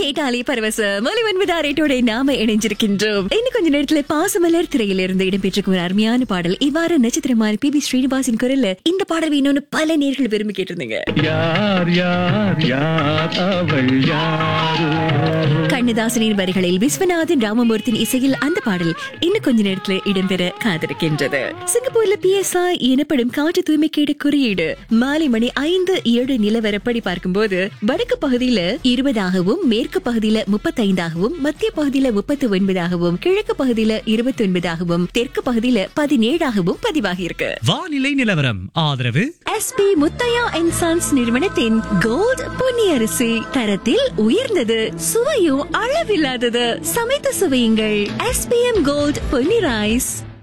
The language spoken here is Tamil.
கேட்டாலே பரவசம் ஒலி ஒன்பதாரேட்டோட நாம இணைஞ்சிருக்கின்றோம் இன்னும் கொஞ்ச நேரத்துல பாசமலர் திரையிலிருந்து இடம்பெற்றிருக்கும் ஒரு அருமையான பாடல் இவ்வாறு நட்சத்திரமான பி பி ஸ்ரீனிவாசின் குரல்ல இந்த பாடல் வேணும்னு பல நேர்கள் விரும்பி கேட்டிருந்தீங்க யார் யார் யார் அவள் யாரோ கண்ணதாசனின் வரிகளில் விஸ்வநாதன் ராமமூர்த்தியின் இசையில் அந்த பாடல் இன்னும் கொஞ்ச நேரத்துல இடம்பெற காத்திருக்கின்றது சிங்கப்பூர்ல பிஎஸ்ஐ எனப்படும் காற்று தூய்மைக்கேடு குறியீடு மாலை மணி ஐந்து ஏழு நிலவரப்படி பார்க்கும்போது வடக்கு பகுதியில இருபதாகவும் மேற்கு பகுதியில முப்பத்தைந்தாகவும் மத்திய பகுதியில முப்பத்தி ஒன்பதாகவும் கிழக்கு பகுதியில இருபத்தி ஒன்பதாகவும் தெற்கு பகுதியில பதினேழாகவும் பதிவாகி இருக்கு வானிலை நிலவரம் ஆதரவு எஸ்பி முத்தையா அண்ட் சன்ஸ் நிறுவனத்தின் கோல்ட் பொன்னியரிசி தரத்தில் உயர்ந்தது சுவையும் அளவில்லாதது சமைத்து சுவையுங்கள் எஸ்பிஎம் கோல்ட் பொன்னி ரைஸ்